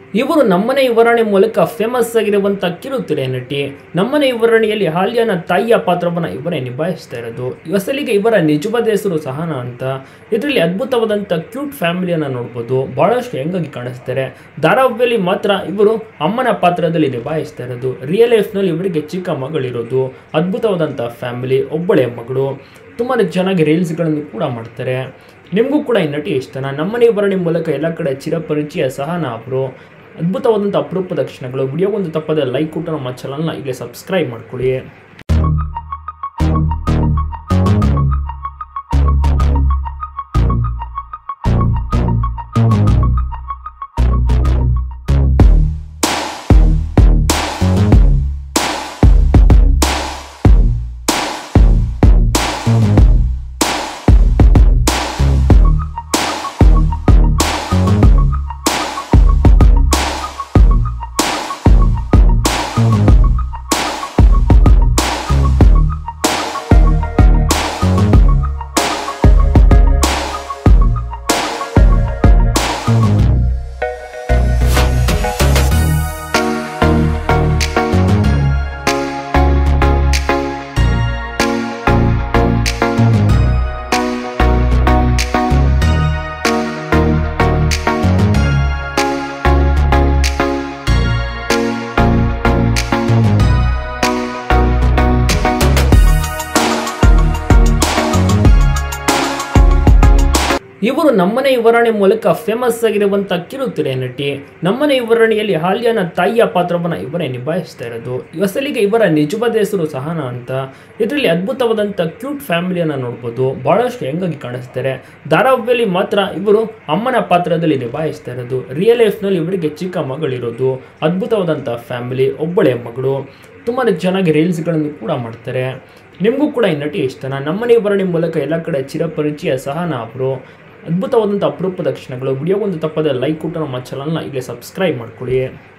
ಇವರು ನಮ್ಮನೆ ವಿವರಣೆ ಮೂಲಕ ಫೇಮಸ್ ಆಗಿರುವಂಥ ಕಿರುತೆರೆ ನಟಿ ನಮ್ಮನೆ ವಿವರಣೆಯಲ್ಲಿ ಹಾಲ್ಯನ ತಾಯಿಯ ಪಾತ್ರವನ್ನು ಇವರೇ ನಿಭಾಯಿಸ್ತಾ ಇರೋದು ಅಸಲಿಗೆ ಇವರ ನಿಜವಾದ ಹೆಸರು ಸಹನ ಅಂತ ಇದರಲ್ಲಿ ಅದ್ಭುತವಾದಂಥ ಕ್ಯೂಟ್ ಫ್ಯಾಮಿಲಿಯನ್ನು ನೋಡ್ಬೋದು ಭಾಳಷ್ಟು ಹೆಂಗಾಗಿ ಕಾಣಿಸ್ತಾರೆ ಧಾರಾವಾಹಿಯಲ್ಲಿ ಮಾತ್ರ ಇವರು ಅಮ್ಮನ ಪಾತ್ರದಲ್ಲಿ ನಿಭಾಯಿಸ್ತಾ ಇರೋದು ರಿಯಲ್ ಲೈಫ್ನಲ್ಲಿ ಇವರಿಗೆ ಚಿಕ್ಕ ಮಗಳಿರೋದು ಅದ್ಭುತವಾದಂಥ ಫ್ಯಾಮಿಲಿ ಒಬ್ಬಳೆ ಮಗಳು ತುಂಬಾ ಚೆನ್ನಾಗಿ ರೀಲ್ಸ್ಗಳನ್ನು ಕೂಡ ಮಾಡ್ತಾರೆ ನಿಮಗೂ ಕೂಡ ಈ ನಟಿ ಇಷ್ಟನಾ ನಮ್ಮನೆ ವಿವರಣೆ ಮೂಲಕ ಎಲ್ಲ ಕಡೆ ಚಿರಪರಿಚಯ ಸಹನ ಅವರು ಅದ್ಭುತವಾದಂಥ ಅಪರೂಪದ ಕ್ಷಣಗಳು ವಿಡಿಯೋಗೊಂದು ತಪ್ಪದೆ ಲೈಕ್ ಕೊಟ್ಟು ನಮ್ಮ ಚಾನಲ್ನ ಈಗಲೇ ಸಬ್ಸ್ಕ್ರೈಬ್ ಮಾಡ್ಕೊಳ್ಳಿ ಇವರು ನಮ್ಮನೆ ವಿವರಣೆ ಮೂಲಕ ಫೇಮಸ್ ಆಗಿರುವಂಥ ಕಿರುತೆರೆ ನಟಿ ನಮ್ಮನೆ ವಿವರಣೆಯಲ್ಲಿ ಹಾಲ್ಯನ ತಾಯಿಯ ಪಾತ್ರವನ್ನು ಇವರೇ ನಿಭಾಯಿಸ್ತಾ ಇರೋದು ಅಸಲಿಗೆ ಇವರ ನಿಜವಾದ ಹೆಸರು ಸಹನ ಅಂತ ಇದರಲ್ಲಿ ಅದ್ಭುತವಾದಂಥ ಕ್ಯೂಟ್ ಫ್ಯಾಮಿಲಿಯನ್ನು ನೋಡ್ಬೋದು ಭಾಳಷ್ಟು ಹೆಂಗಾಗಿ ಕಾಣಿಸ್ತಾರೆ ಧಾರಾವಾಹಿಯಲ್ಲಿ ಮಾತ್ರ ಇವರು ಅಮ್ಮನ ಪಾತ್ರದಲ್ಲಿ ನಿಭಾಯಿಸ್ತಾ ಇರೋದು ರಿಯಲ್ ಲೈಫ್ನಲ್ಲಿ ಇವರಿಗೆ ಚಿಕ್ಕ ಮಗಳಿರೋದು ಅದ್ಭುತವಾದಂಥ ಫ್ಯಾಮಿಲಿ ಒಬ್ಬಳೆ ಮಗಳು ತುಂಬಾ ಚೆನ್ನಾಗಿ ರೀಲ್ಸ್ಗಳನ್ನು ಕೂಡ ಮಾಡ್ತಾರೆ ನಿಮಗೂ ಕೂಡ ಈ ನಟಿ ಇಷ್ಟನಾ ನಮ್ಮನೆ ವಿವರಣೆ ಮೂಲಕ ಎಲ್ಲ ಕಡೆ ಚಿರಪರಿಚಯ ಸಹನ ಅವರು ಅದ್ಭುತವಾದಂಥ ಅಪರೂಪದ ಕ್ಷಣಗಳು ವಿಡಿಯೋಗೊಂದು ತಪ್ಪದೆ ಲೈಕ್ ಕೊಟ್ಟು ನಮ್ಮ ಚಾನಲ್ನ ಈಗಲೇ ಸಬ್ಸ್ಕ್ರೈಬ್ ಮಾಡ್ಕೊಳ್ಳಿ